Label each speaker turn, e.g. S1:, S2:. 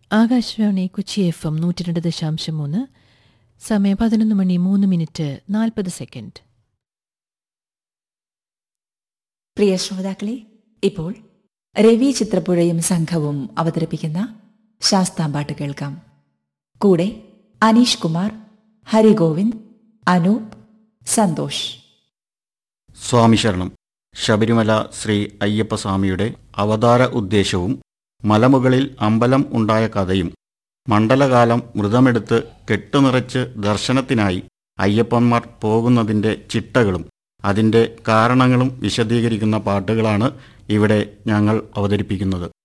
S1: Akashvani Kochi F M നൂറ്റി രണ്ട് ദശാംശം മൂന്ന് സമയം പതിനൊന്ന് മണി മൂന്ന് മിനിറ്റ് നാൽപ്പത് സെക്കൻഡ്
S2: പ്രിയ ശ്രോതാക്കളെ ഇപ്പോൾ രവി ചിത്രപ്പുഴയും സംഘവും അവതരിപ്പിക്കുന്ന ശാസ്താംപാട്ട് കേൾക്കാം കൂടെ അനീഷ് കുമാർ ഹരിഗോവിന്ദ് അനൂപ് സന്തോഷ്
S3: സ്വാമി ശരണം ശബരിമല ശ്രീ അയ്യപ്പസ്വാമിയുടെ അവതാര ഉദ്ദേശവും മലമുകളിൽ അമ്പലം ഉണ്ടായ കഥയും മണ്ഡലകാലം മൃതമെടുത്ത് കെട്ടുനിറച്ച് ദർശനത്തിനായി അയ്യപ്പന്മാർ പോകുന്നതിൻ്റെ ചിട്ടകളും അതിൻ്റെ കാരണങ്ങളും വിശദീകരിക്കുന്ന പാട്ടുകളാണ് ഇവിടെ ഞങ്ങൾ അവതരിപ്പിക്കുന്നത്